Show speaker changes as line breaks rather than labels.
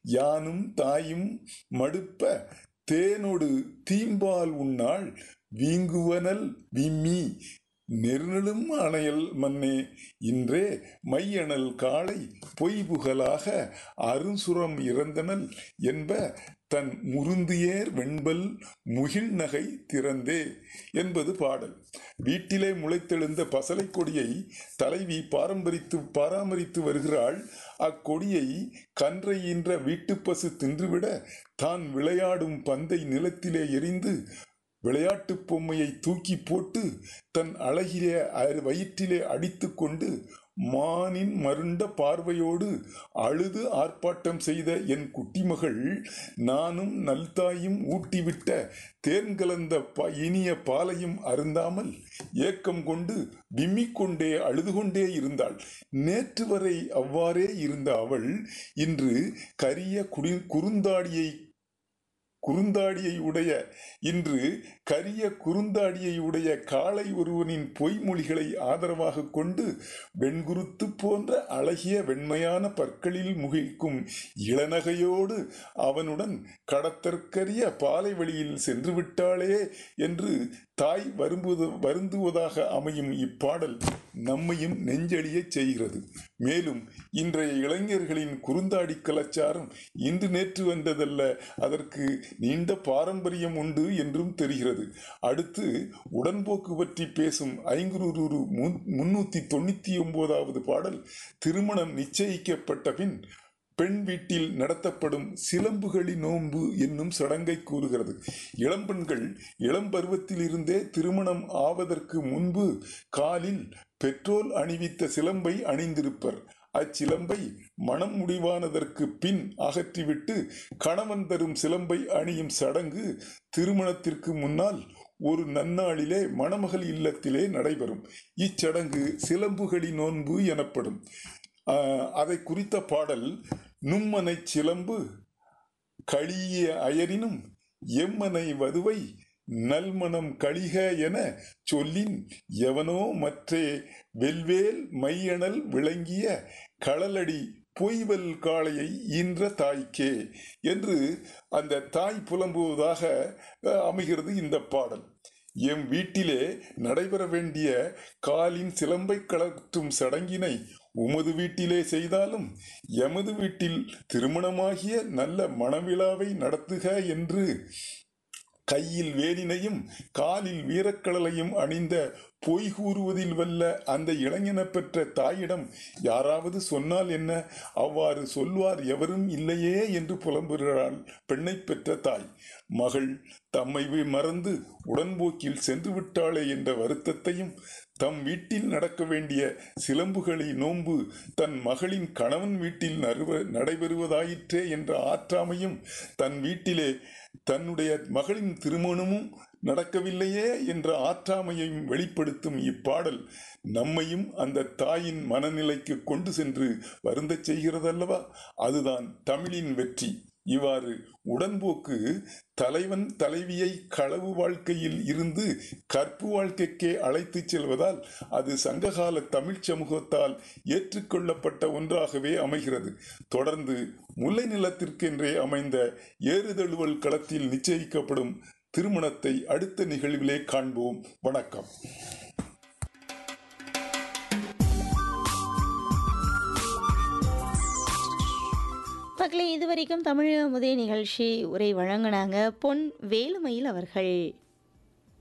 யானும் தாயும் மடுப்ப தேனொடு தீம்பால் உண்ணாள் வீங்குவனல் விம்மி நெருநலும் அணையல் மன்னே இன்றே மையணல் காளை பொய்புகலாக அருசுரம் இறந்தனல் என்ப தன் முருந்தியேர் வெண்பல் முகில் நகை திறந்தே என்பது பாடல் வீட்டிலே முளைத்தெழுந்த பசலை கொடியை தலைவி பாரம்பரித்து பராமரித்து வருகிறாள் அக்கொடியை கன்றை ஈன்ற வீட்டுப்பசு தின்றுவிட தான் விளையாடும் பந்தை நிலத்திலே எரிந்து விளையாட்டு பொம்மையை தூக்கி போட்டு தன் அழகிலே அ- வயிற்றிலே அடித்து கொண்டு மானின் மருண்ட பார்வையோடு அழுது ஆர்ப்பாட்டம் செய்த என் குட்டிமகள் நானும் நல்தாயும் ஊட்டிவிட்ட தேன் கலந்த ப இனிய பாலையும் அருந்தாமல் ஏக்கம் கொண்டு விம்மிக் கொண்டே அழுது கொண்டே இருந்தாள் நேற்று வரை அவ்வாறே இருந்த அவள் இன்று கரிய குடி குறுந்தாடியை குறுந்தாடியை உடைய இன்று கரிய குறுந்தாடியை உடைய காளை ஒருவனின் பொய்மொழிகளை ஆதரவாக கொண்டு வெண்குருத்து போன்ற அழகிய வெண்மையான பற்களில் முகிழ்க்கும் இளநகையோடு அவனுடன் கடத்தற்கரிய பாலை வழியில் சென்று விட்டாளே என்று தாய் வரும்புவது வருந்துவதாக அமையும் இப்பாடல் நம்மையும் நெஞ்செழியச் செய்கிறது மேலும் இன்றைய இளைஞர்களின் குறுந்தாடி கலாச்சாரம் இன்று நேற்று வந்ததல்ல அதற்கு நீண்ட பாரம்பரியம் உண்டு என்றும் தெரிகிறது அடுத்து உடன்போக்கு பற்றி பேசும் ஐங்குறு முன்னூத்தி தொண்ணூத்தி ஒன்பதாவது பாடல் திருமணம் நிச்சயிக்கப்பட்ட பின் பெண் வீட்டில் நடத்தப்படும் சிலம்புகளி நோன்பு என்னும் சடங்கை கூறுகிறது இளம்பெண்கள் இளம் பருவத்தில் இருந்தே திருமணம் ஆவதற்கு முன்பு காலில் பெட்ரோல் அணிவித்த சிலம்பை அணிந்திருப்பர் அச்சிலம்பை மனம் முடிவானதற்கு பின் அகற்றிவிட்டு கணவன் தரும் சிலம்பை அணியும் சடங்கு திருமணத்திற்கு முன்னால் ஒரு நன்னாளிலே மணமகள் இல்லத்திலே நடைபெறும் இச்சடங்கு சிலம்புகளி நோன்பு எனப்படும் ஆஹ், அதை குறித்த பாடல் நும்மனை சிலம்பு களிய அயரினும் எம்மனை வதுவை நல்மணம் கழிக என சொல்லின் எவனோ மற்றே வெல்வேல் மையணல் விளங்கிய களலடி பொய்வல் காளையை ஈன்ற தாய்க்கே என்று அந்த தாய் புலம்புவதாக அஹ், அமைகிறது இந்த பாடல் எம் வீட்டிலே நடைபெற வேண்டிய காலின் சிலம்பை கலற்றும் சடங்கினை உமது வீட்டிலே செய்தாலும் எமது வீட்டில் திருமணமாகிய நல்ல மணவிழாவை நடத்துக என்று கையில் வேலினையும் காலில் வீரக்கடலையும் அணிந்த பொய் கூறுவதில் வல்ல அந்த இளைஞனை பெற்ற தாயிடம் யாராவது சொன்னால் என்ன அவ்வாறு சொல்வார் எவரும் இல்லையே என்று புலம்புகிறாள் பெண்ணை பெற்ற தாய் மகள் தம்மை வி- மறந்து உடன்போக்கில் சென்று விட்டாளே என்ற வருத்தத்தையும் தம் வீட்டில் நடக்க வேண்டிய சிலம்புகளை நோன்பு தன் மகளின் கணவன் வீட்டில் நறுவ- நடைபெறுவதாயிற்றே என்ற ஆற்றாமையும் தன் வீட்டிலே தன்னுடைய மகளின் திருமணமும் நடக்கவில்லையே என்ற ஆற்றாமையையும் வெளிப்படுத்தும் இப்பாடல் நம்மையும் அந்த தாயின் மனநிலைக்கு கொண்டு சென்று வருந்தச் செய்கிறதல்லவா அதுதான் தமிழின் வெற்றி இவ்வாறு உடன்போக்கு தலைவன் தலைவியை களவு வாழ்க்கையில் இருந்து கற்பு வாழ்க்கைக்கே அழைத்துச் செல்வதால் அது சங்ககால தமிழ்ச் சமூகத்தால் ஏற்றுக்கொள்ளப்பட்ட ஒன்றாகவே அமைகிறது தொடர்ந்து முல்லை நிலத்திற்கென்றே அமைந்த ஏறுதழுவல் களத்தில் நிச்சயிக்கப்படும் திருமணத்தை அடுத்த நிகழ்விலே காண்போம் வணக்கம்
மக்களே இதுவரைக்கும் தமிழ் முதே நிகழ்ச்சி உரை வழங்கினாங்க பொன் வேலுமயில் அவர்கள்